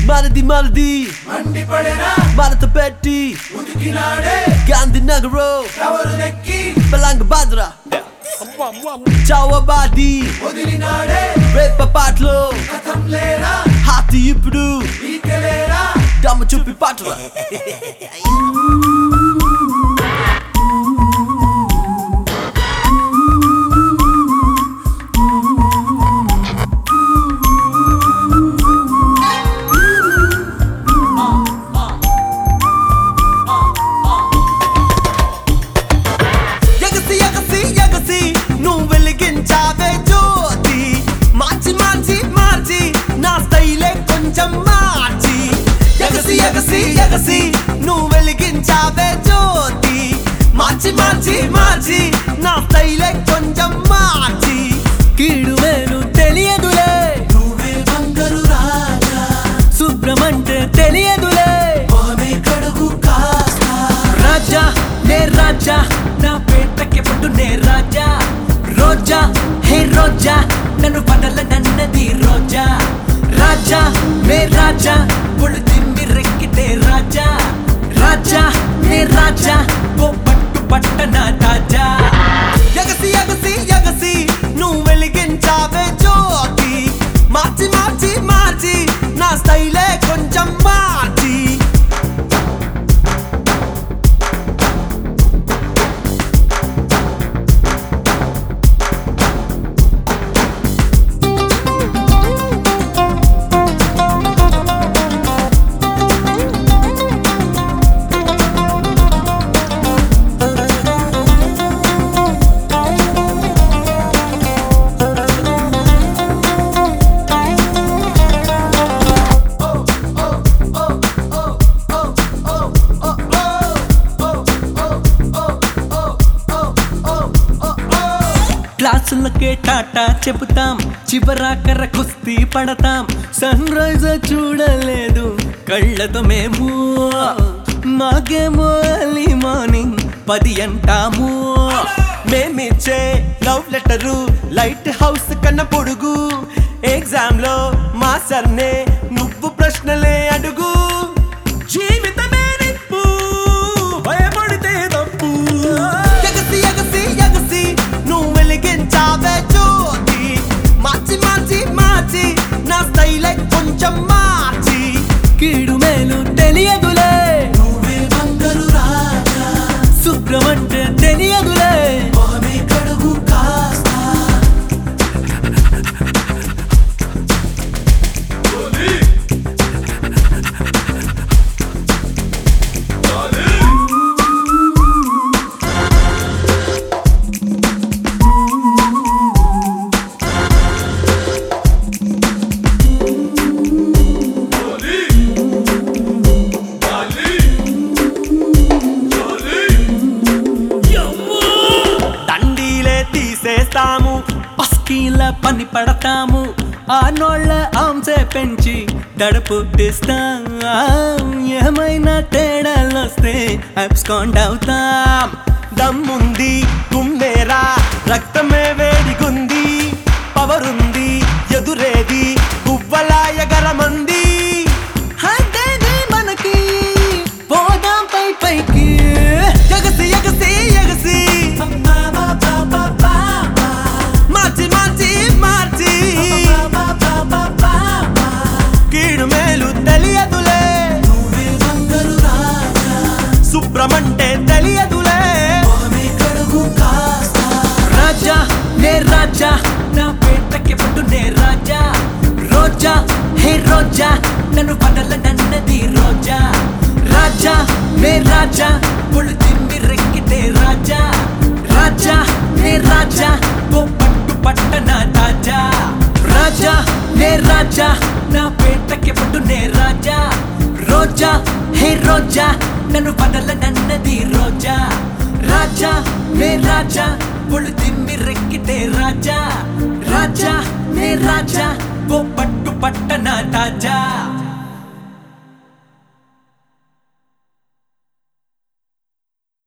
మనది మనది మండిపడెనా మనతో పెట్టి ఉతికినాడే గాంధీ నగరు ఎవరు నెక్కి బలంగ బాద్రా చావబాది వదిలినాడే రేప పాటలు కథం లేరా హాతి ఇప్పుడు పీకలేరా దమ్ము చూపి పాటలు ఎగసి ఎగసి ఎగసి నువ్వు వెలిగించావే జ్యోతి మార్చి మార్చి మార్చి నా స్టైలే కొంచెం మార్చి ఎగసి ఎగసి ఎగసి నువ్వు వెలిగించావే జ్యోతి మార్చి మార్చి మార్చి నా స్టైలే కొంచెం మార్చి కీడు వేలు తెలియదులే నువ్వే బంగారు రాజా శుభ్రమంటే తెలియదులే మామే కడుగు కాస్త రాజా నే రాజా నా పేటకి పట్టు నే రాజా రోజా హే రోజా నన్ను పడల నన్నది రోజా రాజా నే రాజా ఒళ్ళు తిమ్మి రెక్కితే రాజా రాజా నే రాజా ఓ పట్టు పట్టన తాజా ఎగసి ఎగసి ఎగసి నువ్వు వెలిగించావే జ్యోతి మార్చి మార్చి మార్చి నా స్టైలే కొంచెం మార్చి క్లాసులకే టాటా చెబుతాం చివరాకర కుస్తీ పడతాం సన్ రైజ్ చూడలేదు కళ్ళతో మేము మాకేమో ఎర్లీ మార్నింగ్ పది అంటాము మేమిచ్చే లవ్ లెటరు లైట్ హౌస్ కన్న పొడుగు ఎగ్జామ్ లో మా సర్నే నువ్వు ప్రశ్నలే అడుగు జీవితమే నిప్పు భయపడితే తప్పు ఎగసి ఎగసి ఎగసి నువ్వు వెలిగించావే జ్యోతి మార్చి మార్చి మార్చి నా స్టైలే కొంచెం మార్చి కీడు మేలు తెలియదులే నువ్వే బంగారు రాజా శుభ్రం అంటే తెలియదులే మామే కడుగు కాస్త దండీలే తీసేస్తాము పస్కీల పని పడతాము ఆ నోళ్ళ ఆంసే పెంచి దడపుట్టిస్తాం ఏమైనా తేడాలొస్తే అబ్స్కాండ్ అవుతాం దమ్ముంది గుమ్మేరా రక్తమే వేడిగుంది పవరుంది ఎదురేది గువ్వలా ఎగరమంది అదేనే మనకి పోదాం పై పైకి ఎగసి ఎగసి ఎగసి మార్చి మార్చి మార్చి కీడు మేలు తెలియదులే నువ్వే బంగారు రాజా శుభ్రమంటే తెలియదులే మామే కడుగు కాస్త రాజా నే రాజా నా పేటకి పట్టు నే రాజా రోజా హే రోజా నన్ను పడల నన్నది రోజా రాజా నే రాజా ఒళ్ళు తిమ్మి రెక్కితే రాజా రాజా నే రాజా ఓ పట్టు పట్టన తాజా రాజా నే రాజా నా పేటకి పట్టు నే రాజా రోజా హే రోజా నన్ను పడల నన్నది రోజా రాజా నే రాజా ఒళ్ళు తిమ్మి రెక్కితే రాజా రాజా నే రాజా ఓ పట్టు పట్టన తాజా